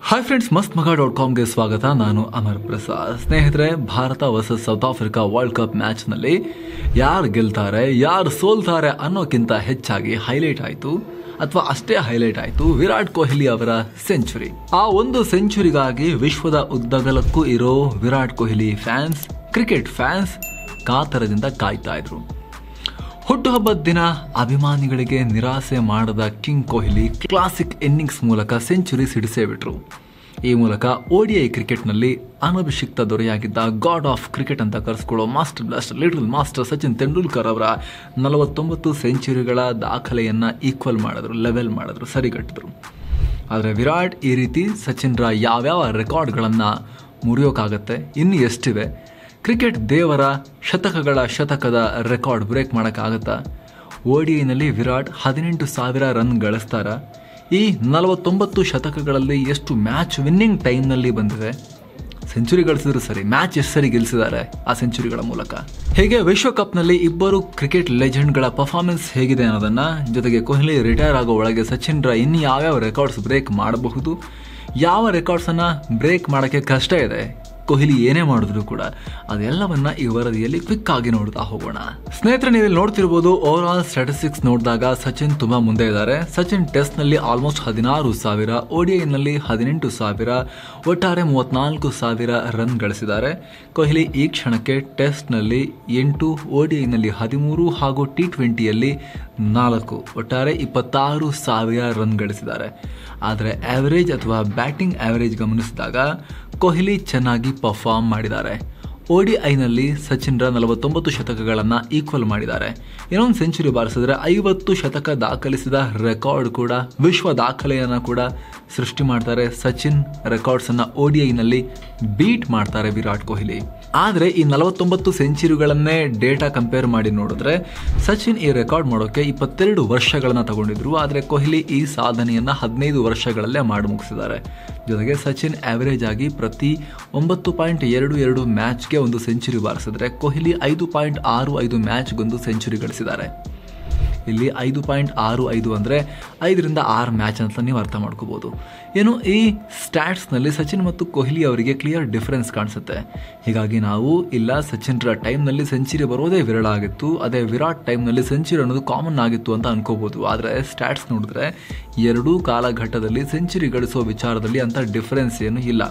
hi friends ಮಸ್ತ್ ಮಗ dot ಕಾಮ್ಗೆ ಸ್ವಾಗತ ನಾನು ಅಮರ್ ಪ್ರಸಾದ್ ಸ್ನೇಹಿತರೆ Bharat versus South Africa World Cup ಮ್ಯಾಚ್ನಲ್ಲಿ ಯಾರು ಗೆಲ್ತಾರೆ ಯಾರು ಸೋಲ್ತಾರೆ ಅನ್ನೋಕ್ಕಿಂತ ಹೆಚ್ಚಾಗಿ ಹೈಲೈಟ್ ಆಯಿತು ಅಥವಾ ಅಷ್ಟೇ ಹೈಲೈಟ್ ಆಯಿತು ವಿರಾಟ್ ಕೊಹ್ಲಿ ಅವರ ಸೆಂಚುರಿ ಆ ಒಂದು ಸೆಂಚುರಿಗಾಗಿ ವಿಶ್ವದ ಉದ್ದಗಲಕ್ಕೂ ಇರೋ Virat Kohli fans cricket fans ಕಾತರದಿಂದ ಕಾಯ್ತಾ ಇದ್ರು ಹುಟ್ಟುಹಬ್ಬದ ದಿನ ಅಭಿಮಾನಿಗಳಿಗೆ ನಿರಾಸೆ ಮಾಡದ ಕಿಂಗ್ ಕೊಹ್ಲಿ ಕ್ಲಾಸಿಕ್ ಇನ್ನಿಂಗ್ಸ್ ಮೂಲಕ ಸೆಂಚುರಿ ಸಿಡಿಸೇ ಬಿಟ್ರು ಈ ಮೂಲಕ ಓಡಿಐ ಕ್ರಿಕೆಟ್ನಲ್ಲಿ ಅನಭಿಷಿಕ್ತ ದೊರೆಯಾಗಿದ್ದ ಗಾಡ್ ಆಫ್ ಕ್ರಿಕೆಟ್ ಅಂತ ಕರೆಸ್ಕೊಳ್ಳೋ master blaster little master Sachin Tendulkar ಅವರ ನಲವತ್ತೊಂಬತ್ತು ಸೆಂಚುರಿಗಳ ದಾಖಲೆಯನ್ನು ಈಕ್ವಲ್ ಮಾಡಿದ್ರು ಲೆವೆಲ್ ಮಾಡಿದ್ರು ಸರಿಗಟ್ಟಿದ್ರು ಆದರೆ ವಿರಾಟ್ ಈ ರೀತಿ ಸಚಿನ್ರ ಯಾವ್ಯಾವ ರೆಕಾರ್ಡ್ಗಳನ್ನು ಮುರಿಯೋಕ್ಕಾಗತ್ತೆ ಇನ್ನು ಎಷ್ಟಿವೆ ಕ್ರಿಕೆಟ್ ದೇವರ ಶತಕಗಳ ಶತಕದ ರೆಕಾರ್ಡ್ ಬ್ರೇಕ್ ಮಾಡೋಕ್ಕಾಗತ್ತಾ ಓಡಿಐನಲ್ಲಿ ವಿರಾಟ್ ಹದಿನೆಂಟು ಸಾವಿರ ರನ್ ಗಳಿಸ್ತಾರ ಈ ನಲವತ್ತೊಂಬತ್ತು ಶತಕಗಳಲ್ಲಿ ಎಷ್ಟು ಮ್ಯಾಚ್ ವಿನ್ನಿಂಗ್ ಟೈಮ್ನಲ್ಲಿ ಬಂದಿದೆ ಸೆಂಚುರಿ ಗಳಿಸಿದ್ರು ಸರಿ ಮ್ಯಾಚ್ ಎಷ್ಟು ಸರಿ ಗೆಲ್ಲಿಸಿದ್ದಾರೆ ಆ ಸೆಂಚುರಿಗಳ ಮೂಲಕ ಹೇಗೆ ವಿಶ್ವಕಪ್ನಲ್ಲಿ ಇಬ್ಬರು ಕ್ರಿಕೆಟ್ ಲೆಜೆಂಡ್ಗಳ ಪರ್ಫಾರ್ಮೆನ್ಸ್ ಹೇಗಿದೆ ಅನ್ನೋದನ್ನ ಜೊತೆಗೆ ಕೊಹ್ಲಿ ರಿಟೈರ್ ಆಗೋ ಒಳಗೆ ಸಚಿನ್ರ ಇನ್ನು ಯಾವ್ಯಾವ ರೆಕಾರ್ಡ್ಸ್ ಬ್ರೇಕ್ ಮಾಡಬಹುದು ಯಾವ ರೆಕಾರ್ಡ್ಸನ್ನು ಬ್ರೇಕ್ ಮಾಡೋಕ್ಕೆ ಕಷ್ಟ ಇದೆ ಕೊಹ್ಲಿ ಏನೇ ಮಾಡಿದ್ರು ಕೂಡ ಅದೆಲ್ಲವನ್ನ ಈ ವರದಿಯಲ್ಲಿ ಕ್ವಿಕ್ ಆಗಿ ನೋಡ್ತಾ ಹೋಗೋಣ ಸ್ನೇಹಿತರೆ ನೀವು ಇಲ್ಲಿ ನೋಡ್ತಿರ್ಬೋದು ಓವರ್ ಆಲ್ ಸ್ಟಾಟಿಸ್ಟಿಕ್ಸ್ ನೋಡಿದಾಗ ಸಚಿನ್ ತುಂಬಾ ಮುಂದೆ ಇದ್ದಾರೆ ಸಚಿನ್ ಟೆಸ್ಟ್ ನಲ್ಲಿ ಆಲ್ಮೋಸ್ಟ್ ಹದಿನಾರು ಸಾವಿರ ನಲ್ಲಿ ಹದಿನೆಂಟು ಸಾವಿರ ಒಟ್ಟಾರೆ ಮೂವತ್ನಾಲ್ಕು ಸಾವಿರ ರನ್ ಗಳಿಸಿದ್ದಾರೆ ಕೊಹ್ಲಿ ಈ ಕ್ಷಣಕ್ಕೆ ಟೆಸ್ಟ್ ನಲ್ಲಿ ಎಂಟು ನಲ್ಲಿ ಹದಿಮೂರು ಹಾಗೂ ಟಿ ಟ್ವೆಂಟಿಯಲ್ಲಿ ನಾಲ್ಕು ಒಟ್ಟಾರೆ ಇಪ್ಪತ್ತಾರು ಸಾವಿರ ರನ್ ಗಳಿಸಿದ್ದಾರೆ ಆದರೆ ಆವರೇಜ್ ಅಥವಾ ಬ್ಯಾಟಿಂಗ್ ಆವರೇಜ್ ಗಮನಿಸಿದಾಗ ಕೊಹ್ಲಿ ಚೆನ್ನಾಗಿ ಪರ್ಫಾರ್ಮ್ ಮಾಡಿದ್ದಾರೆ ಓಡಿಐನಲ್ಲಿ ಸಚಿನ್ರ ನಲವತ್ತೊಂಬತ್ತು ಶತಕಗಳನ್ನು ಈಕ್ವಲ್ ಮಾಡಿದ್ದಾರೆ ಇನ್ನೊಂದು ಸೆಂಚುರಿ ಬಾರಿಸಿದ್ರೆ ಐವತ್ತು ಶತಕ ದಾಖಲಿಸಿದ ರೆಕಾರ್ಡ್ ಕೂಡ ವಿಶ್ವ ದಾಖಲೆಯನ್ನು ಕೂಡ ಸೃಷ್ಟಿ ಮಾಡ್ತಾರೆ ಸಚಿನ್ ರೆಕಾರ್ಡ್ಸನ್ನು ಓಡಿಐನಲ್ಲಿ ಬೀಟ್ ಮಾಡ್ತಾರೆ ವಿರಾಟ್ ಕೊಹ್ಲಿ ಆದರೆ ಈ ನಲವತ್ತೊಂಬತ್ತು ಸೆಂಚುರಿಗಳನ್ನೇ ಡೇಟಾ ಕಂಪೇರ್ ಮಾಡಿ ನೋಡಿದ್ರೆ ಸಚಿನ್ ಈ ರೆಕಾರ್ಡ್ ಮಾಡೋಕೆ ಇಪ್ಪತ್ತೆರಡು ವರ್ಷಗಳನ್ನ ತಗೊಂಡಿದ್ರು ಆದರೆ ಕೊಹ್ಲಿ ಈ ಸಾಧನೆಯನ್ನ ಹದಿನೈದು ವರ್ಷಗಳಲ್ಲೇ ಮಾಡಿ ಮುಗಿಸಿದ್ದಾರೆ ಜೊತೆಗೆ ಸಚಿನ್ ಆವರೇಜ್ ಆಗಿ ಪ್ರತಿ ಒಂಬತ್ತು ಪಾಯಿಂಟ್ ಎರಡು ಎರಡು ಮ್ಯಾಚ್ಗೆ ಒಂದು ಸೆಂಚುರಿ ಬಾರಿಸಿದ್ರೆ ಕೊಹ್ಲಿ ಐದು ಪಾಯಿಂಟ್ ಆರು ಐದು ಮ್ಯಾಚ್ಗೊಂದು ಸೆಂಚುರಿ ಗಳಿಸಿದ್ದಾರೆ ಇಲ್ಲಿ ಐದು ಪಾಯಿಂಟ್ ಆರು ಐದು ಅಂದರೆ ಐದರಿಂದ ಆರು ಮ್ಯಾಚ್ ಅಂತ ನೀವು ಅರ್ಥ ಮಾಡ್ಕೋಬೋದು ಏನು ಈ ಸ್ಟ್ಯಾಟ್ಸ್ನಲ್ಲಿ ಸಚಿನ್ ಮತ್ತು ಕೊಹ್ಲಿ ಅವರಿಗೆ ಕ್ಲಿಯರ್ ಡಿಫರೆನ್ಸ್ ಕಾಣಿಸುತ್ತೆ ಹೀಗಾಗಿ ನಾವು ಇಲ್ಲ ಸಚಿನ್ರ ಟೈಮ್ನಲ್ಲಿ ಸೆಂಚುರಿ ಬರೋದೇ ವಿರಳ ಆಗಿತ್ತು ಅದೇ ವಿರಾಟ್ ಟೈಮ್ನಲ್ಲಿ ಸೆಂಚುರಿ ಅನ್ನೋದು ಕಾಮನ್ ಆಗಿತ್ತು ಅಂತ ಅನ್ಕೋಬೋದು ಆದರೆ ಸ್ಟ್ಯಾಟ್ಸ್ ನೋಡಿದ್ರೆ ಎರಡೂ ಕಾಲಘಟ್ಟದಲ್ಲಿ ಸೆಂಚುರಿ ಗಳಿಸೋ ವಿಚಾರದಲ್ಲಿ ಅಂಥ ಡಿಫರೆನ್ಸ್ ಏನು ಇಲ್ಲ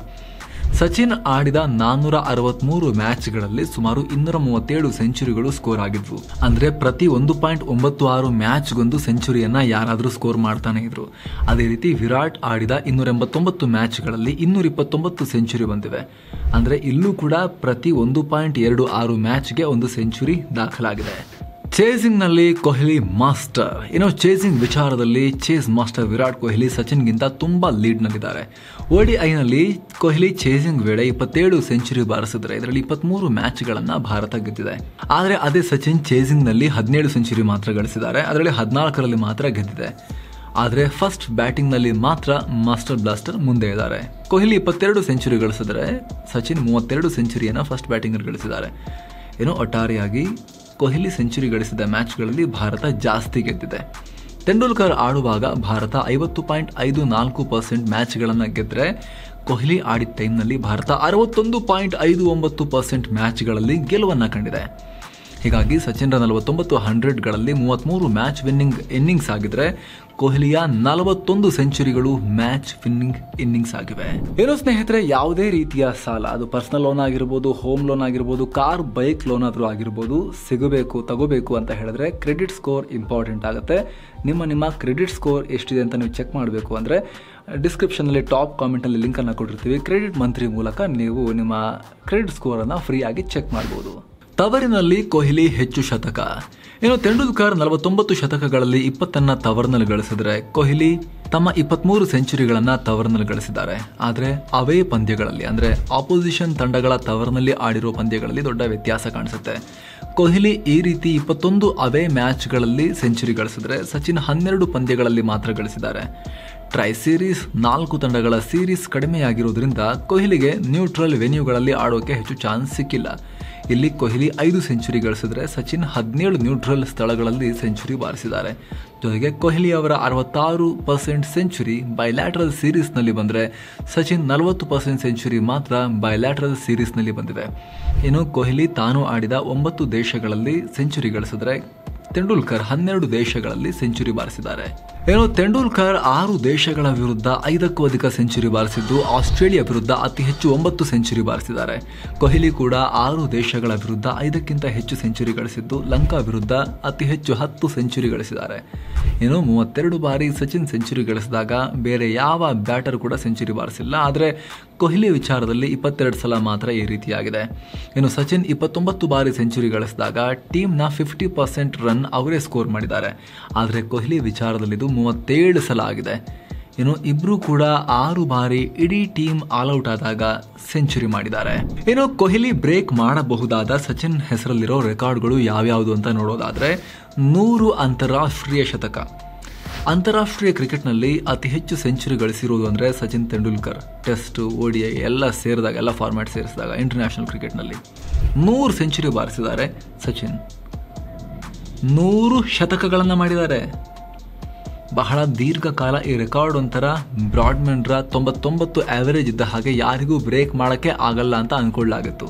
ಸಚಿನ್ ಆಡಿದ ನಾನ್ನೂರ ಅರವತ್ಮೂರು ಮ್ಯಾಚ್ಗಳಲ್ಲಿ ಸುಮಾರು ಇನ್ನೂರ ಮೂವತ್ತೇಳು ಸೆಂಚುರಿಗಳು ಸ್ಕೋರ್ ಆಗಿದ್ವು ಅಂದ್ರೆ ಪ್ರತಿ ಒಂದು ಪಾಯಿಂಟ್ ಒಂಬತ್ತು ಆರು ಮ್ಯಾಚ್ಗೊಂದು ಸೆಂಚುರಿಯನ್ನ ಯಾರಾದರೂ ಸ್ಕೋರ್ ಮಾಡ್ತಾನೆ ಇದ್ರು ಅದೇ ರೀತಿ ವಿರಾಟ್ ಆಡಿದ ಇನ್ನೂರ ಎಂಬತ್ತೊಂಬತ್ತು ಮ್ಯಾಚ್ಗಳಲ್ಲಿ ಇನ್ನೂರ ಇಪ್ಪತ್ತೊಂಬತ್ತು ಸೆಂಚುರಿ ಬಂದಿವೆ ಅಂದ್ರೆ ಇಲ್ಲೂ ಕೂಡ ಪ್ರತಿ ಒಂದು ಪಾಯಿಂಟ್ ಎರಡು ಆರು ಮ್ಯಾಚ್ಗೆ ಒಂದು ಸೆಂಚುರಿ ದಾಖಲಾಗಿದೆ ಚೇಸಿಂಗ್ ನಲ್ಲಿ ಕೊಹ್ಲಿ ಮಾಸ್ಟರ್ ಏನೋ ಚೇಸಿಂಗ್ ವಿಚಾರದಲ್ಲಿ ಚೇಸ್ ಮಾಸ್ಟರ್ ವಿರಾಟ್ ಕೊಹ್ಲಿ ಸಚಿನ್ಗಿಂತ ತುಂಬಾ ಲೀಡ್ ನಲ್ಲಿದ್ದಾರೆ ನಲ್ಲಿ ಕೊಹ್ಲಿ ಚೇಸಿಂಗ್ ವೇಳೆ ಇಪ್ಪತ್ತೇಳು ಸೆಂಚುರಿ ಬಾರಿಸಿದ್ರೆ ಇದರಲ್ಲಿ ಇಪ್ಪತ್ಮೂರು ಮ್ಯಾಚ್ಗಳನ್ನ ಭಾರತ ಗೆದ್ದಿದೆ ಆದರೆ ಅದೇ ಸಚಿನ್ ಚೇಸಿಂಗ್ ನಲ್ಲಿ ಹದಿನೇಳು ಸೆಂಚುರಿ ಮಾತ್ರ ಗಳಿಸಿದ್ದಾರೆ ಅದರಲ್ಲಿ ಹದಿನಾಲ್ಕರಲ್ಲಿ ಮಾತ್ರ ಗೆದ್ದಿದೆ ಆದರೆ ಫಸ್ಟ್ ಬ್ಯಾಟಿಂಗ್ನಲ್ಲಿ ಮಾತ್ರ ಮಾಸ್ಟರ್ ಬ್ಲಾಸ್ಟರ್ ಮುಂದೆ ಇದ್ದಾರೆ ಕೊಹ್ಲಿ ಇಪ್ಪತ್ತೆರಡು ಸೆಂಚುರಿ ಗಳಿಸಿದ್ರೆ ಸಚಿನ್ ಮೂವತ್ತೆರಡು ಸೆಂಚುರಿಯನ್ನು ಫಸ್ಟ್ ಬ್ಯಾಟಿಂಗಲ್ಲಿ ಗಳಿಸಿದ್ದಾರೆ ಏನೋ ಒಟ್ಟಾರೆಯಾಗಿ ಕೊಹ್ಲಿ ಸೆಂಚುರಿ ಗಳಿಸಿದ ಮ್ಯಾಚ್ಗಳಲ್ಲಿ ಭಾರತ ಜಾಸ್ತಿ ಗೆದ್ದಿದೆ ತೆಂಡೂಲ್ಕರ್ ಆಡುವಾಗ ಭಾರತ ಐವತ್ತು ಪಾಯಿಂಟ್ ಐದು ನಾಲ್ಕು ಪರ್ಸೆಂಟ್ ಮ್ಯಾಚ್ಗಳನ್ನು ಗೆದ್ದರೆ ಕೊಹ್ಲಿ ಆಡಿದ ಟೈಮ್ನಲ್ಲಿ ಭಾರತ ಅರವತ್ತೊಂದು ಪಾಯಿಂಟ್ ಐದು ಒಂಬತ್ತು ಪರ್ಸೆಂಟ್ ಮ್ಯಾಚ್ಗಳಲ್ಲಿ ಗೆಲುವನ್ನು ಕಂಡಿದೆ ಹೀಗಾಗಿ ಸಚಿನ್ರ ನಲವತ್ತೊಂಬತ್ತು ಹಂಡ್ರೆಡ್ಗಳಲ್ಲಿ ಮೂವತ್ತ್ಮೂರು ಮ್ಯಾಚ್ ವಿನ್ನಿಂಗ್ ಇನ್ನಿಂಗ್ಸ್ ಆಗಿದ್ರೆ ಕೊಹ್ಲಿಯ ನಲವತ್ತೊಂದು ಸೆಂಚುರಿಗಳು ಮ್ಯಾಚ್ ವಿನ್ನಿಂಗ್ ಇನ್ನಿಂಗ್ಸ್ ಆಗಿವೆ ಏನೋ ಸ್ನೇಹಿತರೆ ಯಾವುದೇ ರೀತಿಯ ಸಾಲ ಅದು ಪರ್ಸನಲ್ ಲೋನ್ ಆಗಿರ್ಬೋದು ಹೋಮ್ ಲೋನ್ ಆಗಿರ್ಬೋದು ಕಾರ್ ಬೈಕ್ ಲೋನ್ ಆದರೂ ಆಗಿರ್ಬೋದು ಸಿಗಬೇಕು ತಗೋಬೇಕು ಅಂತ ಹೇಳಿದ್ರೆ ಕ್ರೆಡಿಟ್ ಸ್ಕೋರ್ ಇಂಪಾರ್ಟೆಂಟ್ ಆಗುತ್ತೆ ನಿಮ್ಮ ನಿಮ್ಮ ಕ್ರೆಡಿಟ್ ಸ್ಕೋರ್ ಎಷ್ಟಿದೆ ಅಂತ ನೀವು ಚೆಕ್ ಮಾಡಬೇಕು ಅಂದರೆ ಡಿಸ್ಕ್ರಿಪ್ಷನಲ್ಲಿ ಟಾಪ್ ಕಾಮೆಂಟಲ್ಲಿ ಲಿಂಕನ್ನು ಕೊಟ್ಟಿರ್ತೀವಿ ಕ್ರೆಡಿಟ್ ಮಂತ್ರಿ ಮೂಲಕ ನೀವು ನಿಮ್ಮ ಕ್ರೆಡಿಟ್ ಸ್ಕೋರನ್ನು ಫ್ರೀಯಾಗಿ ಚೆಕ್ ಮಾಡ್ಬೋದು ತವರಿನಲ್ಲಿ ಕೊಹ್ಲಿ ಹೆಚ್ಚು ಶತಕ ಇನ್ನು ತೆಂಡೂಲ್ಕರ್ ನಲವತ್ತೊಂಬತ್ತು ಶತಕಗಳಲ್ಲಿ ಇಪ್ಪತ್ತನ್ನ ತವರಿನಲ್ಲಿ ಗಳಿಸಿದ್ರೆ ಕೊಹ್ಲಿ ತಮ್ಮ ಇಪ್ಪತ್ಮೂರು ಸೆಂಚುರಿಗಳನ್ನ ತವರಿನಲ್ಲಿ ಗಳಿಸಿದ್ದಾರೆ ಆದರೆ ಅವೇ ಪಂದ್ಯಗಳಲ್ಲಿ ಅಂದ್ರೆ ಆಪೋಸಿಷನ್ ತಂಡಗಳ ತವರಿನಲ್ಲಿ ಆಡಿರೋ ಪಂದ್ಯಗಳಲ್ಲಿ ದೊಡ್ಡ ವ್ಯತ್ಯಾಸ ಕಾಣಿಸುತ್ತೆ ಕೊಹ್ಲಿ ಈ ರೀತಿ ಇಪ್ಪತ್ತೊಂದು ಅವೇ ಮ್ಯಾಚ್ಗಳಲ್ಲಿ ಸೆಂಚುರಿ ಗಳಿಸಿದ್ರೆ ಸಚಿನ್ ಹನ್ನೆರಡು ಪಂದ್ಯಗಳಲ್ಲಿ ಮಾತ್ರ ಗಳಿಸಿದ್ದಾರೆ ಟ್ರೈ ಸೀರೀಸ್ ನಾಲ್ಕು ತಂಡಗಳ ಸೀರೀಸ್ ಕಡಿಮೆಯಾಗಿರೋದ್ರಿಂದ ಕೊಹ್ಲಿಗೆ ನ್ಯೂಟ್ರಲ್ ವೆನ್ಯೂಗಳಲ್ಲಿ ಆಡೋಕೆ ಹೆಚ್ಚು ಚಾನ್ಸ್ ಸಿಕ್ಕಿಲ್ಲ ಇಲ್ಲಿ ಕೊಹ್ಲಿ ಐದು ಸೆಂಚುರಿ ಗಳಿಸಿದ್ರೆ ಸಚಿನ್ ಹದಿನೇಳು ನ್ಯೂಟ್ರಲ್ ಸ್ಥಳಗಳಲ್ಲಿ ಸೆಂಚುರಿ ಬಾರಿಸಿದ್ದಾರೆ ಜೊತೆಗೆ ಕೊಹ್ಲಿ ಅವರ ಅರವತ್ತಾರು ಪರ್ಸೆಂಟ್ ಸೆಂಚುರಿ ಬೈಲ್ಯಾಟ್ರಲ್ ಸೀರೀಸ್ನಲ್ಲಿ ಬಂದರೆ ಸಚಿನ್ ನಲವತ್ತು ಪರ್ಸೆಂಟ್ ಸೆಂಚುರಿ ಮಾತ್ರ ಬೈಲ್ಯಾಟ್ರಲ್ ಸೀರೀಸ್ನಲ್ಲಿ ಬಂದಿವೆ ಇನ್ನು ಕೊಹ್ಲಿ ತಾನು ಆಡಿದ ಒಂಬತ್ತು ದೇಶಗಳಲ್ಲಿ ಸೆಂಚುರಿ ಗಳಿಸಿದ್ರೆ ತೆಂಡೂಲ್ಕರ್ ಹನ್ನೆರಡು ದೇಶಗಳಲ್ಲಿ ಸೆಂಚುರಿ ಬಾರಿಸಿದ್ದಾರೆ ಏನು ತೆಂಡೂಲ್ಕರ್ ಆರು ದೇಶಗಳ ವಿರುದ್ಧ ಐದಕ್ಕೂ ಅಧಿಕ ಸೆಂಚುರಿ ಬಾರಿಸಿದ್ದು ಆಸ್ಟ್ರೇಲಿಯಾ ವಿರುದ್ಧ ಅತಿ ಹೆಚ್ಚು ಒಂಬತ್ತು ಸೆಂಚುರಿ ಬಾರಿಸಿದ್ದಾರೆ ಕೊಹ್ಲಿ ಕೂಡ ಆರು ದೇಶಗಳ ವಿರುದ್ಧ ಐದಕ್ಕಿಂತ ಹೆಚ್ಚು ಸೆಂಚುರಿ ಗಳಿಸಿದ್ದು ಲಂಕಾ ವಿರುದ್ಧ ಅತಿ ಹೆಚ್ಚು ಹತ್ತು ಸೆಂಚುರಿ ಗಳಿಸಿದ್ದಾರೆ ಇನ್ನು ಮೂವತ್ತೆರಡು ಬಾರಿ ಸಚಿನ್ ಸೆಂಚುರಿ ಗಳಿಸಿದಾಗ ಬೇರೆ ಯಾವ ಬ್ಯಾಟರ್ ಕೂಡ ಸೆಂಚುರಿ ಬಾರಿಸಿಲ್ಲ ಆದರೆ ಕೊಹ್ಲಿ ವಿಚಾರದಲ್ಲಿ ಇಪ್ಪತ್ತೆರಡು ಸಲ ಮಾತ್ರ ಈ ರೀತಿಯಾಗಿದೆ ಇನ್ನು ಸಚಿನ್ ಇಪ್ಪತ್ತೊಂಬತ್ತು ಬಾರಿ ಸೆಂಚುರಿ ಗಳಿಸಿದಾಗ ಟೀಮ್ನ ಫಿಫ್ಟಿ ಪರ್ಸೆಂಟ್ ರನ್ ಅವರೇ ಸ್ಕೋರ್ ಮಾಡಿದ್ದಾರೆ ಆದರೆ ಕೊಹ್ಲಿ ವಿಚಾರದಲ್ಲಿ ಇದು ಮೂವತ್ತೇಳು ಸಲ ಆಗಿದೆ ಇನ್ನು ಇಬ್ರು ಕೂಡ ಆರು ಬಾರಿ ಇಡೀ ಟೀಮ್ ಆಲ್ಔಟ್ ಆದಾಗ ಸೆಂಚುರಿ ಮಾಡಿದ್ದಾರೆ ಇನ್ನು ಕೊಹ್ಲಿ ಬ್ರೇಕ್ ಮಾಡಬಹುದಾದ ಸಚಿನ್ ಹೆಸರಲ್ಲಿರೋ ರೆಕಾರ್ಡ್ಗಳು ಯಾವ್ಯಾವುದು ಅಂತ ನೋಡೋದಾದ್ರೆ ನೂರು ಅಂತಾರಾಷ್ಟ್ರೀಯ ಶತಕ ಅಂತಾರಾಷ್ಟ್ರೀಯ ಕ್ರಿಕೆಟ್ನಲ್ಲಿ ಅತಿ ಹೆಚ್ಚು ಸೆಂಚುರಿ ಗಳಿಸಿರುವುದು ಅಂದರೆ ಸಚಿನ್ ತೆಂಡೂಲ್ಕರ್ ಟೆಸ್ಟ್ ಓಡಿಐ ಎಲ್ಲ ಸೇರಿದಾಗ ಎಲ್ಲ ಫಾರ್ಮ್ಯಾಟ್ ಸೇರಿಸಿದಾಗ ಇಂಟರ್ನ್ಯಾಷನಲ್ ಕ್ರಿಕೆಟ್ನಲ್ಲಿ ನೂರು ಸೆಂಚುರಿ ಬಾರಿಸಿದ್ದಾರೆ ಸಚಿನ್ ನೂರು ಶತಕಗಳನ್ನು ಮಾಡಿದ್ದಾರೆ ಬಹಳ ದೀರ್ಘಕಾಲ ಈ ರೆಕಾರ್ಡ್ ಒಂಥರ ಬ್ರಾಡ್ಮನ್ರ ತೊಂಬತ್ತೊಂಬತ್ತು ಆವರೇಜ್ ಇದ್ದ ಹಾಗೆ ಯಾರಿಗೂ ಬ್ರೇಕ್ ಮಾಡೋಕ್ಕೆ ಆಗಲ್ಲ ಅಂತ ಅಂದ್ಕೊಳ್ಳಾಗಿತ್ತು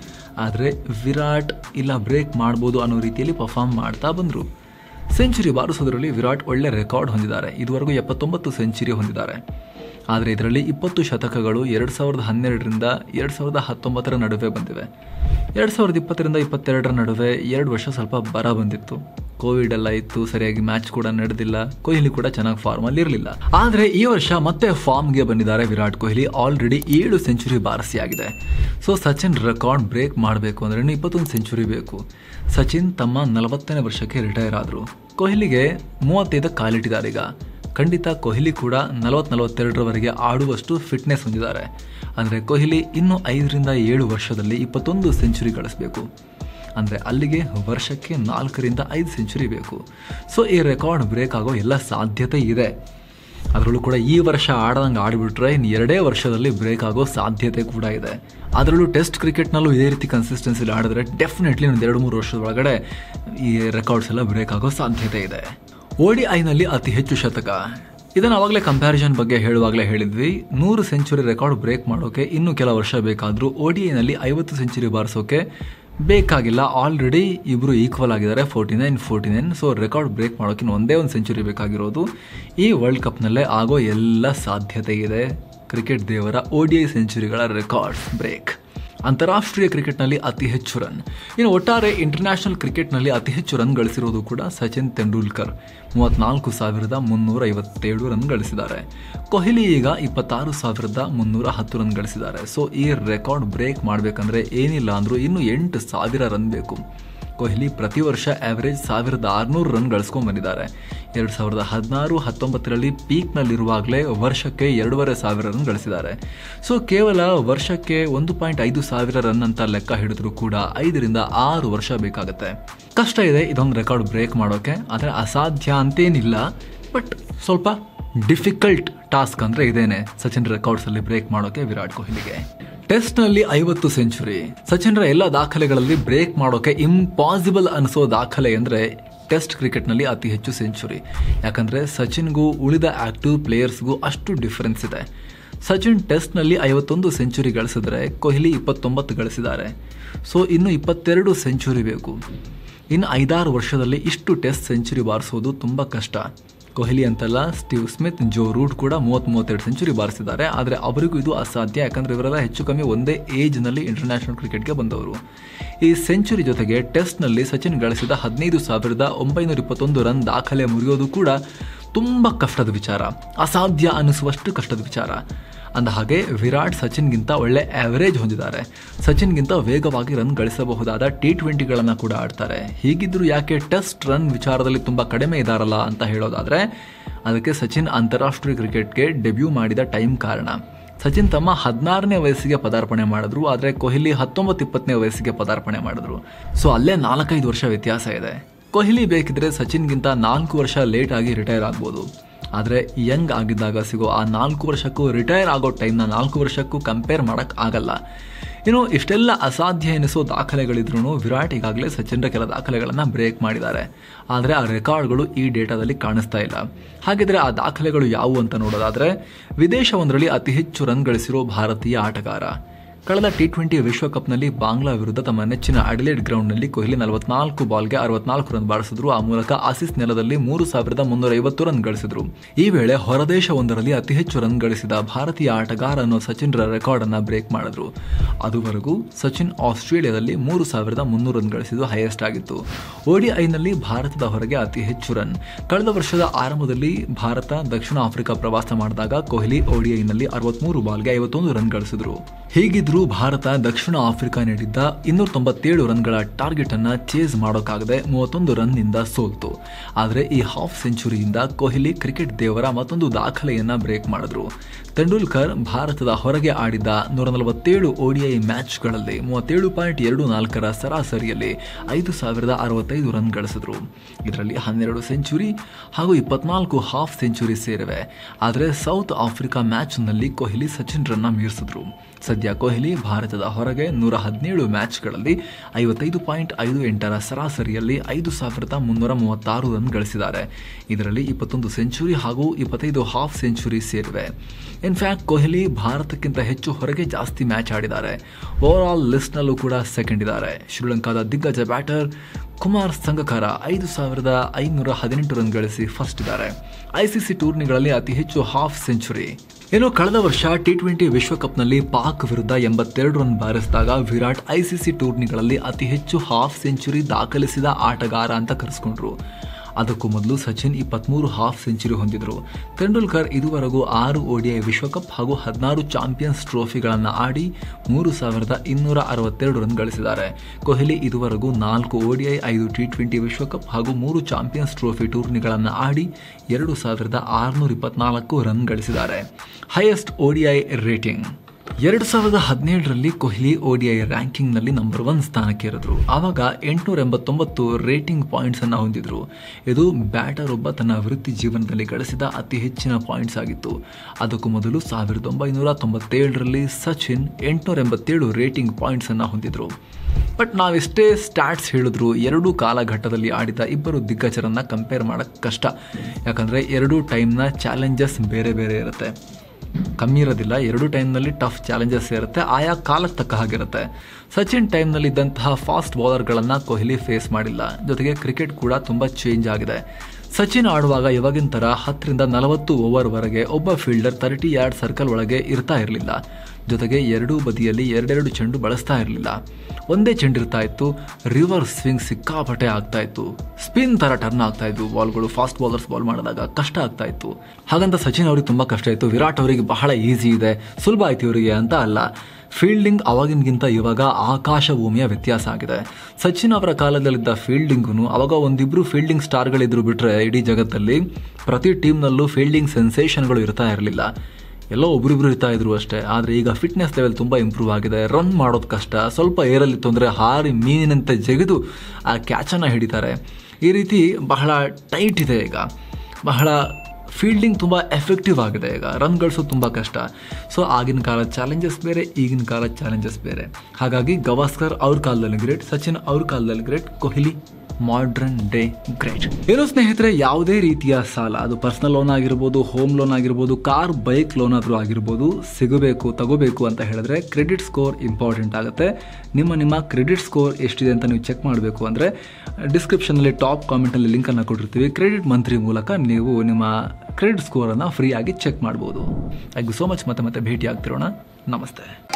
ಆದರೆ ವಿರಾಟ್ ಇಲ್ಲ ಬ್ರೇಕ್ ಮಾಡ್ಬೋದು ಅನ್ನೋ ರೀತಿಯಲ್ಲಿ ಪರ್ಫಾರ್ಮ್ ಮಾಡ್ತಾ ಬಂದರು ಸೆಂಚುರಿ ಬಾರಿಸೋದ್ರಲ್ಲಿ ವಿರಾಟ್ ಒಳ್ಳೆ ರೆಕಾರ್ಡ್ ಹೊಂದಿದ್ದಾರೆ ಇದುವರೆಗೂ ಎಪ್ಪತ್ತೊಂಬತ್ತು ಸೆಂಚುರಿ ಹೊಂದಿದ್ದಾರೆ ಆದರೆ ಇದರಲ್ಲಿ ಇಪ್ಪತ್ತು ಶತಕಗಳು ಎರಡು ಸಾವಿರದ ಹನ್ನೆರಡರಿಂದ ಎರಡು ಸಾವಿರದ ಹತ್ತೊಂಬತ್ತರ ನಡುವೆ ಬಂದಿವೆ ಎರಡು ಸಾವಿರದ ಇಪ್ಪತ್ತರಿಂದ ಇಪ್ಪತ್ತೆರಡರ ನಡುವೆ ಎರಡು ವರ್ಷ ಸ್ವಲ್ಪ ಬರ ಬಂದಿತ್ತು ಕೋವಿಡ್ ಎಲ್ಲ ಇತ್ತು ಸರಿಯಾಗಿ ಮ್ಯಾಚ್ ಕೂಡ ನಡೆದಿಲ್ಲ ಕೊಹ್ಲಿ ಕೂಡ ಚೆನ್ನಾಗಿ ಫಾರ್ಮಲ್ಲಿ ಇರಲಿಲ್ಲ ಆದರೆ ಈ ವರ್ಷ ಮತ್ತೆ ಫಾರ್ಮ್ಗೆ ಬಂದಿದ್ದಾರೆ ವಿರಾಟ್ ಕೊಹ್ಲಿ ಆಲ್ರೆಡಿ ಏಳು ಸೆಂಚುರಿ ಬಾರಿಸಿಯಾಗಿದೆ ಸೊ ಸಚಿನ್ ರೆಕಾರ್ಡ್ ಬ್ರೇಕ್ ಮಾಡಬೇಕು ಅಂದರೆ ಇನ್ನು ಇಪ್ಪತ್ತೊಂದು ಸೆಂಚುರಿ ಬೇಕು ಸಚಿನ್ ತಮ್ಮ ನಲವತ್ತನೇ ವರ್ಷಕ್ಕೆ ರಿಟೈರ್ ಆದರು ಕೊಹ್ಲಿಗೆ ಮೂವತ್ತೈದು ಕಾಲಿಟ್ಟಿದ್ದಾರೆ ಈಗ ಖಂಡಿತ ಕೊಹ್ಲಿ ಕೂಡ ನಲವತ್ತು ನಲವತ್ತೆರಡರವರೆಗೆ ಆಡುವಷ್ಟು ಫಿಟ್ನೆಸ್ ಹೊಂದಿದ್ದಾರೆ ಅಂದರೆ ಕೊಹ್ಲಿ ಇನ್ನೂ ಐದರಿಂದ ಏಳು ವರ್ಷದಲ್ಲಿ ಇಪ್ಪತ್ತೊಂದು ಸೆಂಚುರಿ ಗಳಿಸಬೇಕು ಅಂದರೆ ಅಲ್ಲಿಗೆ ವರ್ಷಕ್ಕೆ ನಾಲ್ಕರಿಂದ ಐದು ಸೆಂಚುರಿ ಬೇಕು ಸೊ ಈ ರೆಕಾರ್ಡ್ ಬ್ರೇಕ್ ಆಗೋ ಎಲ್ಲ ಸಾಧ್ಯತೆ ಇದೆ ಅದರಲ್ಲೂ ಕೂಡ ಈ ವರ್ಷ ಆಡದಂಗೆ ಆಡಿಬಿಟ್ರೆ ಇನ್ನು ಎರಡೇ ವರ್ಷದಲ್ಲಿ ಬ್ರೇಕ್ ಆಗೋ ಸಾಧ್ಯತೆ ಕೂಡ ಇದೆ ಅದರಲ್ಲೂ ಟೆಸ್ಟ್ ಕ್ರಿಕೆಟ್ನಲ್ಲೂ ಇದೇ ರೀತಿ ಕನ್ಸಿಸ್ಟೆನ್ಸಿಲಿ ಆಡಿದ್ರೆ ಡೆಫಿನೆಟ್ಲಿ ಒಂದು ಎರಡು ಮೂರು ವರ್ಷದ ಒಳಗಡೆ ಈ ರೆಕಾರ್ಡ್ಸ್ ಎಲ್ಲ ಬ್ರೇಕ್ ಆಗೋ ಸಾಧ್ಯತೆ ಇದೆ ಓಡಿ ಐನಲ್ಲಿ ಅತಿ ಹೆಚ್ಚು ಶತಕ ಇದನ್ನು ಅವಾಗಲೇ ಕಂಪ್ಯಾರಿಸನ್ ಬಗ್ಗೆ ಹೇಳುವಾಗಲೇ ಹೇಳಿದ್ವಿ ನೂರು ಸೆಂಚುರಿ ರೆಕಾರ್ಡ್ ಬ್ರೇಕ್ ಮಾಡೋಕೆ ಇನ್ನೂ ಕೆಲ ವರ್ಷ ಬೇಕಾದರೂ ಓಡಿ ಐನಲ್ಲಿ ಐವತ್ತು ಸೆಂಚುರಿ ಬಾರಿಸೋಕೆ ಬೇಕಾಗಿಲ್ಲ ಆಲ್ರೆಡಿ ಇಬ್ಬರು ಈಕ್ವಲ್ ಆಗಿದ್ದಾರೆ forty nine forty nine so record break ಮಾಡೋಕೆ ಇನ್ನು ಒಂದೇ ಒಂದು ಸೆಂಚುರಿ ಬೇಕಾಗಿರೋದು ಈ ವರ್ಲ್ಡ್ ಕಪ್ನಲ್ಲೇ ಆಗೋ ಎಲ್ಲ ಸಾಧ್ಯತೆ ಇದೆ ಕ್ರಿಕೆಟ್ ದೇವರ ಓಡಿಐ ಸೆಂಚುರಿಗಳ ರೆಕಾರ್ಡ್ ಬ್ರೇಕ್ ಅಂತಾರಾಷ್ಟ್ರೀಯ ಕ್ರಿಕೆಟ್ನಲ್ಲಿ ಅತಿ ಹೆಚ್ಚು ರನ್ ಇನ್ನು ಒಟ್ಟಾರೆ ಇಂಟರ್ನ್ಯಾಷನಲ್ ಕ್ರಿಕೆಟ್ನಲ್ಲಿ ಅತಿ ಹೆಚ್ಚು ರನ್ ಗಳಿಸಿರೋದು ಕೂಡ ಸಚಿನ್ ತೆಂಡೂಲ್ಕರ್ ಮೂವತ್ನಾಲ್ಕು ಸಾವಿರದ ಮುನ್ನೂರ ಐವತ್ತೇಳು ರನ್ ಗಳಿಸಿದ್ದಾರೆ ಕೊಹ್ಲಿ ಈಗ ಇಪ್ಪತ್ತಾರು ಸಾವಿರದ ಮುನ್ನೂರ ಹತ್ತು ರನ್ ಗಳಿಸಿದ್ದಾರೆ ಸೊ ಈ ರೆಕಾರ್ಡ್ ಬ್ರೇಕ್ ಮಾಡಬೇಕಂದ್ರೆ ಏನಿಲ್ಲ ಅಂದರೂ ಇನ್ನು ಎಂಟು ಸಾವಿರ ರನ್ ಬೇಕು ಕೊಹ್ಲಿ ಪ್ರತಿ ವರ್ಷ ಆವರೇಜ್ ಸಾವಿರದ ಆರುನೂರು ರನ್ ಗಳಿಸ್ಕೊಂಡ್ ಬಂದಿದ್ದಾರೆ ಎರಡು ಸಾವಿರದ ಹದಿನಾರು ಹತ್ತೊಂಬತ್ತರಲ್ಲಿ ಪೀಕ್ನಲ್ಲಿರುವಾಗಲೇ ವರ್ಷಕ್ಕೆ ಎರಡೂವರೆ ಸಾವಿರ ರನ್ ಗಳಿಸಿದ್ದಾರೆ ಸೊ ಕೇವಲ ವರ್ಷಕ್ಕೆ ಒಂದು ಪಾಯಿಂಟ್ ಐದು ಸಾವಿರ ರನ್ ಅಂತ ಲೆಕ್ಕ ಹಿಡಿದ್ರು ಕೂಡ ಐದರಿಂದ ಆರು ವರ್ಷ ಬೇಕಾಗುತ್ತೆ ಕಷ್ಟ ಇದೆ ಇದೊಂದು ರೆಕಾರ್ಡ್ ಬ್ರೇಕ್ ಮಾಡೋಕೆ ಆದರೆ ಅಸಾಧ್ಯ ಅಂತೇನಿಲ್ಲ ಬಟ್ ಸ್ವಲ್ಪ ಡಿಫಿಕಲ್ಟ್ ಟಾಸ್ಕ್ ಅಂದರೆ ಇದೇನೆ ಸಚಿನ್ ರೆಕಾರ್ಡ್ಸಲ್ಲಿ ಬ್ರೇಕ್ ಮಾಡೋಕೆ ವಿರಾಟ್ ಕೊಹ್ಲಿಗೆ ಟೆಸ್ಟ್ನಲ್ಲಿ ಐವತ್ತು ಸೆಂಚುರಿ ಸಚಿನ್ರ ಎಲ್ಲ ದಾಖಲೆಗಳಲ್ಲಿ ಬ್ರೇಕ್ ಮಾಡೋಕೆ ಇಂಪಾಸಿಬಲ್ ಅನಿಸೋ ದಾಖಲೆ ಅಂದರೆ ಟೆಸ್ಟ್ ಕ್ರಿಕೆಟ್ನಲ್ಲಿ ಅತಿ ಹೆಚ್ಚು ಸೆಂಚುರಿ ಯಾಕಂದರೆ ಸಚಿನ್ಗೂ ಉಳಿದ ಆಕ್ಟಿವ್ ಪ್ಲೇಯರ್ಸ್ಗೂ ಅಷ್ಟು ಡಿಫರೆನ್ಸ್ ಇದೆ ಸಚಿನ್ ಟೆಸ್ಟ್ನಲ್ಲಿ ಐವತ್ತೊಂದು ಸೆಂಚುರಿ ಗಳಿಸಿದ್ರೆ ಕೊಹ್ಲಿ ಇಪ್ಪತ್ತೊಂಬತ್ತು ಗಳಿಸಿದ್ದಾರೆ ಸೊ ಇನ್ನು ಇಪ್ಪತ್ತೆರಡು ಸೆಂಚುರಿ ಬೇಕು ಇನ್ನು ಐದಾರು ವರ್ಷದಲ್ಲಿ ಇಷ್ಟು ಟೆಸ್ಟ್ ಸೆಂಚುರಿ ಬಾರಿಸೋದು ತುಂಬ ಕಷ್ಟ ಕೊಹ್ಲಿ ಅಂತಲ್ಲ ಸ್ಟೀವ್ ಸ್ಮಿತ್ ಜೋ ರೂಟ್ ಕೂಡ ಮೂವತ್ತ್ ಮೂವತ್ತೆರಡು ಸೆಂಚುರಿ ಬಾರಿಸಿದ್ದಾರೆ ಆದರೆ ಅವರಿಗೂ ಇದು ಅಸಾಧ್ಯ ಯಾಕಂದರೆ ಇವರೆಲ್ಲ ಹೆಚ್ಚು ಕಮ್ಮಿ ಒಂದೇ ಏಜ್ನಲ್ಲಿ ಇಂಟರ್ನ್ಯಾಷನಲ್ ಕ್ರಿಕೆಟ್ಗೆ ಬಂದವರು ಈ ಸೆಂಚುರಿ ಜೊತೆಗೆ ಟೆಸ್ಟ್ನಲ್ಲಿ ಸಚಿನ್ ಗಳಿಸಿದ ಹದಿನೈದು ಸಾವಿರದ ಒಂಬೈನೂರ ಇಪ್ಪತ್ತೊಂದು ರನ್ ದಾಖಲೆ ಮುರಿಯೋದು ಕೂಡ ತುಂಬ ಕಷ್ಟದ ವಿಚಾರ ಅಸಾಧ್ಯ ಅನ್ನಿಸುವಷ್ಟು ಕಷ್ಟದ ವಿಚಾರ ಅಂದ ಹಾಗೆ ವಿರಾಟ್ ಸಚಿನ್ಗಿಂತ ಒಳ್ಳೆ ಆವರೇಜ್ ಹೊಂದಿದ್ದಾರೆ ಸಚಿನ್ಗಿಂತ ವೇಗವಾಗಿ ರನ್ ಗಳಿಸಬಹುದಾದ ಟಿ ಟ್ವೆಂಟಿಗಳನ್ನು ಕೂಡ ಆಡ್ತಾರೆ ಹೀಗಿದ್ದರೂ ಯಾಕೆ ಟೆಸ್ಟ್ ರನ್ ವಿಚಾರದಲ್ಲಿ ತುಂಬ ಕಡಿಮೆ ಇದಾರಲ್ಲ ಅಂತ ಹೇಳೋದಾದರೆ ಅದಕ್ಕೆ ಸಚಿನ್ ಅಂತಾರಾಷ್ಟ್ರೀಯ ಕ್ರಿಕೆಟ್ಗೆ ಡೆಬ್ಯೂ ಮಾಡಿದ ಟೈಮ್ ಕಾರಣ ಸಚಿನ್ ತಮ್ಮ ಹದಿನಾರನೇ ವಯಸ್ಸಿಗೆ ಪದಾರ್ಪಣೆ ಮಾಡಿದ್ರು ಆದರೆ ಕೊಹ್ಲಿ ಹತ್ತೊಂಬತ್ತು ಇಪ್ಪತ್ತನೇ ವಯಸ್ಸಿಗೆ ಪದಾರ್ಪಣೆ ಮಾಡಿದ್ರು ಸೊ ಅಲ್ಲೇ ನಾಲ್ಕೈದು ವರ್ಷ ವ್ಯತ್ಯಾಸ ಇದೆ ಕೊಹ್ಲಿ ಬೇಕಿದ್ರೆ ಸಚಿನ್ಗಿಂತ ನಾಲ್ಕು ವರ್ಷ ಲೇಟ್ ಆಗಿ ರಿಟೈರ್ ಆಗ್ಬೋದು ಆದರೆ ಯಂಗ್ ಆಗಿದ್ದಾಗ ಸಿಗೋ ಆ ನಾಲ್ಕು ವರ್ಷಕ್ಕೂ ರಿಟೈರ್ ಆಗೋ ಟೈಮ್ನ ನಾಲ್ಕು ವರ್ಷಕ್ಕೂ ಕಂಪೇರ್ ಮಾಡೋಕ್ಕೆ ಆಗಲ್ಲ ಇನ್ನು ಇಷ್ಟೆಲ್ಲ ಅಸಾಧ್ಯ ಎನಿಸೋ ದಾಖಲೆಗಳಿದ್ರೂ ವಿರಾಟ್ ಈಗಾಗಲೇ ಸಚಿನ್ರ ಕೆಲ ದಾಖಲೆಗಳನ್ನು ಬ್ರೇಕ್ ಮಾಡಿದ್ದಾರೆ ಆದರೆ ಆ ರೆಕಾರ್ಡ್ಗಳು ಈ ಡೇಟಾದಲ್ಲಿ ಕಾಣಿಸ್ತಾ ಇಲ್ಲ ಹಾಗಿದ್ರೆ ಆ ದಾಖಲೆಗಳು ಯಾವುವು ಅಂತ ನೋಡೋದಾದ್ರೆ ವಿದೇಶವೊಂದರಲ್ಲಿ ಅತಿ ಹೆಚ್ಚು ರನ್ ಗಳಿಸಿರೋ ಭಾರತೀಯ ಆಟಗಾರ ಕಳೆದ ಟಿ ಟ್ವೆಂಟಿ ವಿಶ್ವಕಪ್ನಲ್ಲಿ ಬಾಂಗ್ಲಾ ವಿರುದ್ಧ ತಮ್ಮ ನೆಚ್ಚಿನ ಅಡಿಲೇಡ್ ಗ್ರೌಂಡ್ನಲ್ಲಿ ಕೊಹ್ಲಿ ನಲವತ್ನಾಲ್ಕು ಬಾಲ್ಗೆ ಅರವತ್ನಾಲ್ಕು ರನ್ ಬಾರಿಸಿದ್ರು ಆ ಮೂಲಕ ಆಸೀಸ್ ನೆಲದಲ್ಲಿ ಮೂರು ಸಾವಿರದ ಮುನ್ನೂರ ಐವತ್ತು ರನ್ ಗಳಿಸಿದ್ರು ಈ ವೇಳೆ ಹೊರದೇಶವೊಂದರಲ್ಲಿ ಅತಿ ಹೆಚ್ಚು ರನ್ ಗಳಿಸಿದ ಭಾರತೀಯ ಆಟಗಾರ ಅನ್ನೋ ಸಚಿನ್ರ ರೆಕಾರ್ಡ್ ಅನ್ನ ಬ್ರೇಕ್ ಮಾಡಿದ್ರು ಅದುವರೆಗೂ ಸಚಿನ್ ಆಸ್ಟ್ರೇಲಿಯಾದಲ್ಲಿ ಮೂರು ಸಾವಿರದ ಮುನ್ನೂರು ರನ್ ಗಳಿಸಿದ್ದು ಹೈಯೆಸ್ಟ್ ಆಗಿತ್ತು ಓಡಿಐನಲ್ಲಿ ಭಾರತದ ಹೊರಗೆ ಅತಿ ಹೆಚ್ಚು ರನ್ ಕಳೆದ ವರ್ಷದ ಆರಂಭದಲ್ಲಿ ಭಾರತ ದಕ್ಷಿಣ ಆಫ್ರಿಕಾ ಪ್ರವಾಸ ಮಾಡಿದಾಗ ಕೊಹ್ಲಿ ಓಡಿಐನಲ್ಲಿ ಅರವತ್ಮೂರು ಬಾಲ್ಗೆ ಐವತ್ತೊಂದು ರನ್ ಗಳಿಸಿದ್ರು ಹೀಗಿದ್ರೂ ಭಾರತ ದಕ್ಷಿಣ ಆಫ್ರಿಕಾ ನೀಡಿದ್ದ ಇನ್ನೂರ ತೊಂಬತ್ತೇಳು ರನ್ಗಳ ಟಾರ್ಗೆಟ್ ಅನ್ನ ಚೇಸ್ ಮಾಡೋಕ್ಕಾಗದೆ ಮೂವತ್ತೊಂದು ರನ್ನಿಂದ ಸೋಲ್ತು ಆದರೆ ಈ ಹಾಫ್ ಸೆಂಚುರಿಯಿಂದ ಕೊಹ್ಲಿ ಕ್ರಿಕೆಟ್ ದೇವರ ಮತ್ತೊಂದು ದಾಖಲೆಯನ್ನ ಬ್ರೇಕ್ ಮಾಡಿದ್ರು ತೆಂಡೂಲ್ಕರ್ ಭಾರತದ ಹೊರಗೆ ಆಡಿದ ನೂರ ನಲವತ್ತೇಳು ಓಡಿಐ ಮ್ಯಾಚ್ಗಳಲ್ಲಿ ಮೂವತ್ತೇಳು ಪಾಯಿಂಟ್ ಎರಡು ನಾಲ್ಕರ ಸರಾಸರಿಯಲ್ಲಿ ಐದು ಸಾವಿರದ ಅರವತ್ತೈದು ರನ್ ಗಳಿಸಿದ್ರು ಇದರಲ್ಲಿ ಹನ್ನೆರಡು ಸೆಂಚುರಿ ಹಾಗೂ ಇಪ್ಪತ್ನಾಲ್ಕು ಹಾಫ್ ಸೆಂಚುರಿ ಸೇರಿವೆ ಆದರೆ ಸೌತ್ ಆಫ್ರಿಕಾ ಮ್ಯಾಚ್ನಲ್ಲಿ ಕೊಹ್ಲಿ ಸಚಿನ್ ರನ್ನ ಮೀರಿಸಿದ್ರು ಸದ್ಯ ಕೊಹ್ಲಿ ಭಾರತದ ಹೊರಗೆ ನೂರ ಹದಿನೇಳು ಮ್ಯಾಚ್ಗಳಲ್ಲಿ ಐವತ್ತೈದು ಪಾಯಿಂಟ್ ಐದು ಎಂಟರ ಸರಾಸರಿಯಲ್ಲಿ ಐದು ಸಾವಿರದ ಮುನ್ನೂರ ಮೂವತ್ತಾರು ರನ್ ಗಳಿಸಿದ್ದಾರೆ ಇದರಲ್ಲಿ ಇಪ್ಪತ್ತೊಂದು ಸೆಂಚುರಿ ಹಾಗೂ ಇಪ್ಪತ್ತೈದು ಹಾಫ್ ಸೆಂಚುರಿ ಸೇರಿವೆ ಇನ್ಫ್ಯಾಕ್ಟ್ ಕೊಹ್ಲಿ ಭಾರತಕ್ಕಿಂತ ಹೆಚ್ಚು ಹೊರಗೆ ಜಾಸ್ತಿ ಮ್ಯಾಚ್ ಆಡಿದ್ದಾರೆ ಓವರ್ ಆಲ್ ಲಿಸ್ಟ್ನಲ್ಲೂ ಕೂಡ ಸೆಕೆಂಡ್ ಇದ್ದಾರೆ ಶ್ರೀಲಂಕಾದ ದಿಗ್ಗಜ ಬ್ಯಾಟರ್ ಕುಮಾರ್ ಸಂಗಕಾರ ಐದು ಸಾವಿರದ ಐನೂರ ಹದಿನೆಂಟು ರನ್ ಗಳಿಸಿ ಫಸ್ಟ್ ಇದ್ದಾರೆ ಐಸಿಸಿ ಟೂರ್ನಿಗಳಲ್ಲಿ ಅತಿ ಹೆಚ್ಚು ಹಾಫ್ ಸೆಂಚುರಿ ಇನ್ನು ಕಳೆದ ವರ್ಷ ಟಿ ಟ್ವೆಂಟಿ ವಿಶ್ವಕಪ್ನಲ್ಲಿ ಪಾಕ್ ವಿರುದ್ಧ ಎಂಬತ್ತೆರಡು ರನ್ ಬಾರಿಸಿದಾಗ ವಿರಾಟ್ ಐಸಿಸಿ ಟೂರ್ನಿಗಳಲ್ಲಿ ಅತಿ ಹೆಚ್ಚು ಹಾಫ್ ಸೆಂಚುರಿ ದಾಖಲಿಸಿದ ಆಟಗಾರ ಅಂತ ಕರೆಸ್ಕೊಂಡ್ರು ಅದಕ್ಕೂ ಮೊದಲು ಸಚಿನ್ ಇಪ್ಪತ್ಮೂರು ಹಾಫ್ ಸೆಂಚುರಿ ಹೊಂದಿದ್ರು ತೆಂಡೂಲ್ಕರ್ ಇದುವರೆಗೂ ಆರು ಓಡಿಐ ವಿಶ್ವಕಪ್ ಹಾಗೂ ಹದಿನಾರು ಚಾಂಪಿಯನ್ಸ್ ಟ್ರೋಫಿಗಳನ್ನು ಆಡಿ ಮೂರು ಸಾವಿರದ ಇನ್ನೂರ ಅರವತ್ತೆರಡು ರನ್ ಗಳಿಸಿದ್ದಾರೆ ಕೊಹ್ಲಿ ಇದುವರೆಗೂ ನಾಲ್ಕು ಓಡಿಐ ಐದು ಟಿ ಟ್ವೆಂಟಿ ವಿಶ್ವಕಪ್ ಹಾಗೂ ಮೂರು ಚಾಂಪಿಯನ್ಸ್ ಟ್ರೋಫಿ ಟೂರ್ನಿಗಳನ್ನು ಆಡಿ ಎರಡು ಸಾವಿರದ ಆರುನೂರ ಇಪ್ಪತ್ನಾಲ್ಕು ರನ್ ಗಳಿಸಿದ್ದಾರೆ ಹೈಯೆಸ್ಟ್ ಓಡಿಐ ರೇಟಿಂಗ್ ಎರಡು ಸಾವಿರದ ಹದಿನೇಳರಲ್ಲಿ ಕೊಹ್ಲಿ ಓಡಿಐ ರ್ಯಾಂಕಿಂಗ್ನಲ್ಲಿ ನಂಬರ್ ಒನ್ ಸ್ಥಾನಕ್ಕೆ ಇರಿದ್ರು ಆವಾಗ ಎಂಟುನೂರ ಎಂಬತ್ತೊಂಬತ್ತು ರೇಟಿಂಗ್ ಪಾಯಿಂಟ್ಸ್ ಅನ್ನು ಹೊಂದಿದ್ರು ಇದು ಬ್ಯಾಟರ್ ಒಬ್ಬ ತನ್ನ ವೃತ್ತಿ ಜೀವನದಲ್ಲಿ ಗಳಿಸಿದ ಅತಿ ಹೆಚ್ಚಿನ ಪಾಯಿಂಟ್ಸ್ ಆಗಿತ್ತು ಅದಕ್ಕೂ ಮೊದಲು ಸಾವಿರದ ಒಂಬೈನೂರ ತೊಂಬತ್ತೇಳರಲ್ಲಿ ಸಚಿನ್ ಎಂಟುನೂರ ಎಂಬತ್ತೇಳು ರೇಟಿಂಗ್ ಪಾಯಿಂಟ್ಸ್ ಅನ್ನು ಹೊಂದಿದ್ರು ಬಟ್ ನಾವೆಷ್ಟೇ ಸ್ಟ್ಯಾಟ್ಸ್ ಹೇಳಿದ್ರು ಎರಡೂ ಕಾಲಘಟ್ಟದಲ್ಲಿ ಆಡಿದ ಇಬ್ಬರು ದಿಗ್ಗಜರನ್ನ ಕಂಪೇರ್ ಮಾಡೋಕ್ಕೆ ಕಷ್ಟ ಯಾಕಂದರೆ ಎರಡೂ ಟೈಮ್ನ ಚಾಲೆಂಜಸ್ ಬೇರೆ ಬೇರೆ ಇರುತ್ತೆ ಕಮ್ಮಿ ಇರೋದಿಲ್ಲ ಎರಡು ಟೈಮ್ನಲ್ಲಿ ಟಫ್ ಚಾಲೆಂಜಸ್ ಇರುತ್ತೆ ಆಯಾ ಕಾಲಕ್ಕೆ ತಕ್ಕ ಹಾಗಿರುತ್ತೆ ಸಚಿನ್ ಟೈಮ್ನಲ್ಲಿ ಇದ್ದಂತಹ ಫಾಸ್ಟ್ ಬೌಲರ್ಗಳನ್ನು ಕೊಹ್ಲಿ ಫೇಸ್ ಮಾಡಿಲ್ಲ ಜೊತೆಗೆ ಕ್ರಿಕೆಟ್ ಕೂಡ ತುಂಬ ಚೇಂಜ್ ಆಗಿದೆ ಸಚಿನ್ ಆಡುವಾಗ ಇವಾಗಿನ ಥರ ಹತ್ತರಿಂದ ನಲವತ್ತು ಓವರ್ವರೆಗೆ ಒಬ್ಬ ಫೀಲ್ಡರ್ ತರ್ಟಿ ಯಾರ್ಡ್ ಸರ್ಕಲ್ ಒಳಗೆ ಇರ್ತಾ ಇರಲಿಲ್ಲ ಜೊತೆಗೆ ಎರಡೂ ಬದಿಯಲ್ಲಿ ಎರಡೆರಡು ಚೆಂಡು ಬಳಸ್ತಾ ಇರಲಿಲ್ಲ ಒಂದೇ ಚೆಂಡು ಇರ್ತಾ ಇತ್ತು ರಿವರ್ಸ್ ಸ್ವಿಂಗ್ ಸಿಕ್ಕಾಪಟ್ಟೆ ಆಗ್ತಾ ಇತ್ತು ಸ್ಪಿನ್ ಥರ ಟರ್ನ್ ಆಗ್ತಾ ಇದ್ವು ಬಾಲ್ಗಳು ಫಾಸ್ಟ್ ಬಾಲರ್ಸ್ ಬಾಲ್ ಮಾಡಿದಾಗ ಕಷ್ಟ ಆಗ್ತಾ ಇತ್ತು ಹಾಗಂತ ಸಚಿನ್ ಅವ್ರಿಗೆ ತುಂಬ ಕಷ್ಟ ಇತ್ತು ವಿರಾಟ್ ಅವರಿಗೆ ಬಹಳ ಈಸಿ ಇದೆ ಸುಲಭ ಆಯ್ತು ಇವರಿಗೆ ಅಂತ ಅಲ್ಲ ಫೀಲ್ಡಿಂಗ್ ಅವಾಗಿನಗಿಂತ ಇವಾಗ ಆಕಾಶ ಭೂಮಿಯ ವ್ಯತ್ಯಾಸ ಆಗಿದೆ ಸಚಿನ್ ಅವರ ಕಾಲದಲ್ಲಿದ್ದ ಫೀಲ್ಡಿಂಗು ಅವಾಗ ಒಂದಿಬ್ರು ಫೀಲ್ಡಿಂಗ್ ಸ್ಟಾರ್ಗಳಿದ್ರು ಬಿಟ್ರೆ ಇಡೀ ಜಗತ್ತಲ್ಲಿ ಪ್ರತಿ ಟೀಮ್ನಲ್ಲೂ ಫೀಲ್ಡಿಂಗ್ ಸೆನ್ಸೇಷನ್ಗಳು ಇರ್ತಾ ಇರಲಿಲ್ಲ ಎಲ್ಲೋ ಒಬ್ರಿಬ್ರು ಇರ್ತಾ ಇದ್ರು ಅಷ್ಟೇ ಆದರೆ ಈಗ ಫಿಟ್ನೆಸ್ ಲೆವೆಲ್ ತುಂಬ ಇಂಪ್ರೂವ್ ಆಗಿದೆ ರನ್ ಮಾಡೋದು ಕಷ್ಟ ಸ್ವಲ್ಪ ಏರಲ್ಲಿ ತೊಂದರೆ ಹಾರಿ ಮೀನಿನಂತೆ ಜಗಿದು ಆ ಕ್ಯಾಚನ್ನು ಹಿಡಿತಾರೆ ಈ ರೀತಿ ಬಹಳ ಟೈಟ್ ಇದೆ ಈಗ ಬಹಳ ಫೀಲ್ಡಿಂಗ್ ತುಂಬ ಎಫೆಕ್ಟಿವ್ ಆಗಿದೆ ಈಗ ರನ್ ಗಳಿಸೋದು ತುಂಬ ಕಷ್ಟ ಸೊ ಆಗಿನ ಕಾಲದ ಚಾಲೆಂಜಸ್ ಬೇರೆ ಈಗಿನ ಕಾಲದ ಚಾಲೆಂಜಸ್ ಬೇರೆ ಹಾಗಾಗಿ ಗವಾಸ್ಕರ್ ಅವ್ರ ಕಾಲದಲ್ಲಿ ಗ್ರೇಟ್ ಸಚಿನ್ ಅವ್ರ ಕಾಲದಲ್ಲಿ great Kohli modern day great ಏನು ಸ್ನೇಹಿತರೆ ಯಾವುದೇ ರೀತಿಯ ಸಾಲ ಅದು ಪರ್ಸನಲ್ ಲೋನ್ ಆಗಿರ್ಬೋದು ಹೋಮ್ ಲೋನ್ ಆಗಿರ್ಬೋದು ಕಾರ್ ಬೈಕ್ ಲೋನ್ ಆದರೂ ಆಗಿರ್ಬೋದು ಸಿಗಬೇಕು ತಗೋಬೇಕು ಅಂತ ಹೇಳಿದ್ರೆ ಕ್ರೆಡಿಟ್ ಸ್ಕೋರ್ ಇಂಪಾರ್ಟೆಂಟ್ ಆಗುತ್ತೆ ನಿಮ್ಮ ನಿಮ್ಮ ಕ್ರೆಡಿಟ್ ಸ್ಕೋರ್ ಎಷ್ಟಿದೆ ಅಂತ ನೀವು ಚೆಕ್ ಮಾಡಬೇಕು ಅಂದರೆ ಡಿಸ್ಕ್ರಿಪ್ಷನಲ್ಲಿ ಟಾಪ್ ಕಾಮೆಂಟಲ್ಲಿ ಲಿಂಕನ್ನು ಕೊಟ್ಟಿರ್ತೀವಿ ಕ್ರೆಡಿಟ್ ಮಂತ್ರಿ ಮೂಲಕ ನೀವು ನಿಮ್ಮ ಕ್ರೆಡಿಟ್ ಸ್ಕೋರನ್ನು ಫ್ರೀಯಾಗಿ ಚೆಕ್ ಮಾಡ್ಬೋದು ಥ್ಯಾಂಕ್ ಯು ಸೋ ಮಚ್ ಮತ್ತೆ ಮತ್ತೆ ಭೇಟಿ ಆಗ್ತಿರೋಣ ನಮಸ್ತೆ